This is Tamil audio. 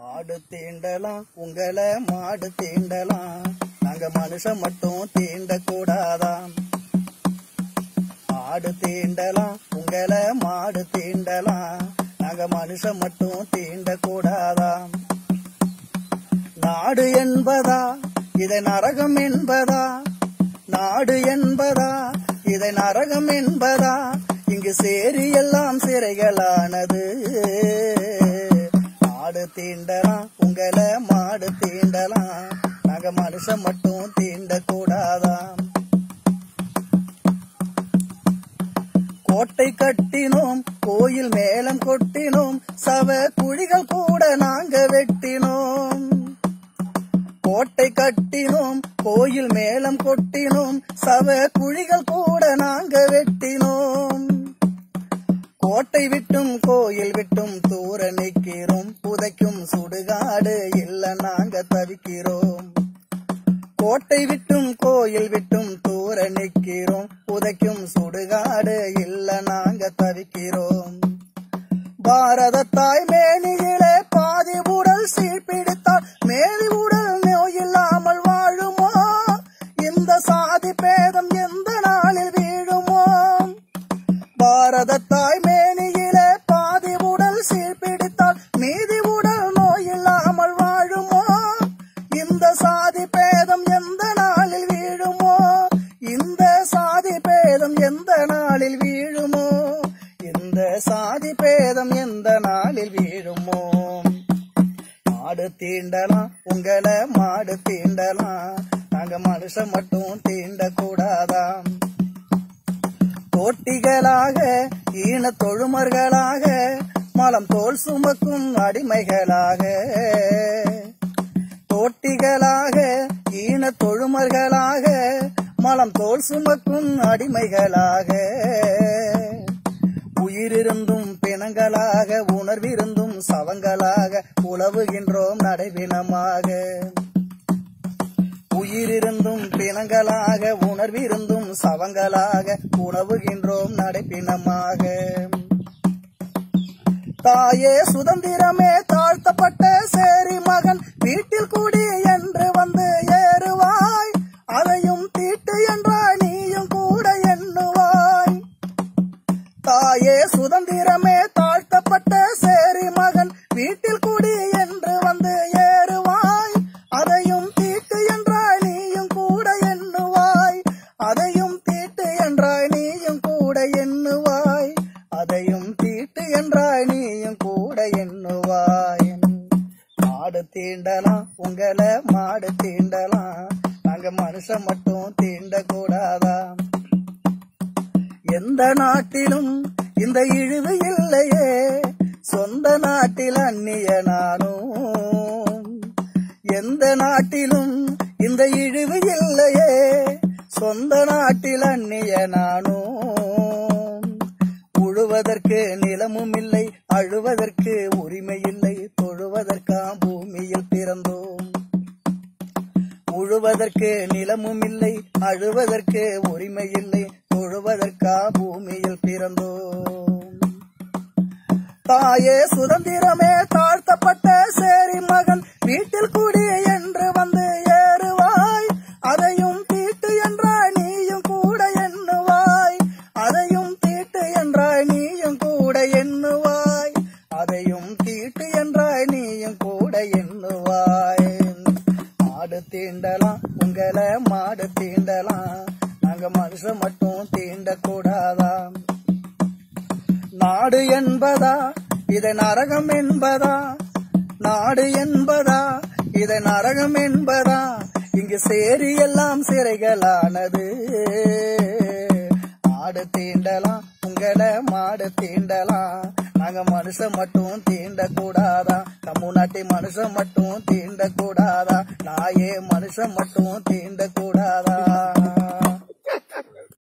ஆடு தீண்டலாம் உங்களை மாடு தீண்டலாம் நாங்க மனுஷன் மட்டும் தீண்ட கூடாதாம் ஆடு தீண்டலாம் உங்களை மாடு தீண்டலாம் நாங்க மனுஷன் மட்டும் தீண்ட கூடாதாம் நாடு என்பதா இதை நரகம் என்பதா நாடு என்பதா இதை நரகம் என்பதா இங்கு சேரி எல்லாம் சிறைகளானது ஆடு தீண்டலாம் உங்களை மாடு தீண்டலாம் நாங்க மனுஷன் மட்டும் தீண்ட கூடாதாம் கோட்டை கட்டினோம் கோயில் மேலம் கொட்டினோம் சவ குழிகள் கூட நாங்க வெட்டினோம் கோட்டை கட்டினோம் கோயில் மேலம் கொட்டினோம் சவ குழிகள் கூட நாங்க வெட்டினோம் கோட்டை விட்டும் கோயில் விட்டும் தூர நிற்கிறோம் புதைக்கும் சுடுகாடு இல்ல நாங்க தவிக்கிறோம் கோட்டை விட்டும் கோயில் விட்டும் தூர நிற்கிறோம் புதைக்கும் சுடுகாடு இல்ல நாங்க தவிக்கிறோம் பாரத தாய் மேனியிலே பாதி உடல் சீர்பிடித்தால் மேலி உடல் நோயில்லாமல் வாழுமோ இந்த சாதி பேதம் எந்த நாளில் வீழுமோ பாரத தாய் மேனியிலே பாதி உடல் சீர்பிடித்தால் மீதி உடல் நோயில்லாமல் வாழுமோ இந்த சாதி பேதம் எந்த நாளில் வீழுமோ இந்த சாதி பேதம் எந்த நாளில் வீழுமோ இந்த சாதி பேதம் எந்த நாளில் வீழுமோ மாடு தீண்டலாம் உங்களை மாடு தீண்டலாம் நாங்க மனுஷன் மட்டும் தீண்ட கூடாதாம் தோட்டிகளாக ஈன தொழுமர்களாக மலம் தோல் சுமக்கும் அடிமைகளாக தோட்டிகளாக ஈன தொழுமர்களாக மலம் தோல் சுமக்கும் அடிமைகளாக உயிரிருந்தும் பிணங்களாக உணர்விருந்தும் சவங்களாக உழவுகின்றோம் நடைவினமாக உயிரிருந்தும் பிணங்களாக உணர்விருந்தும் சவங்களாக உணவுகின்றோம் நடைப்பினமாக தாயே சுதந்திரமே தாழ்த்தப்பட்ட சேரி மகன் வீட்டில் கூடி என்று வந்து ஏறுவாய் அதையும் தீட்டு என்றாய் நீயும் கூட எண்ணுவாய் தாயே சுதந்திரமே தாழ்த்தப்பட்ட சேரி மகன் வீட்டில் கூடி என்று வந்து ஏறுவாய் அதையும் தீட்டு என்றாய் நீயும் கூட எண்ணுவாய் அதையும் தீட்டு என்றாய் நீயும் கூட எண்ணுவாய் அதையும் தீட்டு என்றாய் நீயும் கூட எண்ணுவாய் மாடு தீண்டலாம் உங்களை மாடு தீண்டலாம் நாங்க மனுஷன் மட்டும் தீண்ட கூடாதாம் எந்த நாட்டிலும் இந்த இழிவு இல்லையே சொந்த நாட்டில் அந்நிய நானும் எந்த நாட்டிலும் இந்த இழிவு இல்லையே சொந்த நாட்டில் அந்நிய நானும் உழுவதற்கு நிலமும் இல்லை அழுவதற்கு உரிமை இல்லை தொழுவதற்காம் பூமியில் பிறந்தோம் உழுவதற்கு நிலமும் இல்லை அழுவதற்கு உரிமை இல்லை தொழுவதற்கா பூமியில் பிறந்தோம் தாயே சுதந்திரமே தாழ்த்தப்பட்ட சேரி மகன் வீட்டில் கூடி என்று வந்து ஏறுவாய் அதையும் தீட்டு என்றாய் நீயும் கூட எண்ணுவாய் அதையும் தீட்டு என்றாய் நீயும் கூட எண்ணுவாய் அதையும் தீட்டு என்றாய் நீயும் கூட எண்ணுவாய் மாடு தீண்டலாம் உங்களை மாடு தீண்டலாம் நாங்க மனுஷன் மட்டும் தீண்ட கூடாதாம் நாடு என்பதா இதை நரகம் என்பதா நாடு என்பதா இதை நரகம் என்பதா இங்கு சேரி எல்லாம் சிறைகளானது ஆடு தீண்டலாம் உங்களை மாடு தீண்டலாம் நாங்க மனுஷன் மட்டும் தீண்ட கூடாதா கம்முனாட்டி மனுஷன் மட்டும் தீண்ட கூடாதா நாயே மனுஷன் மட்டும் தீண்ட கூடாதா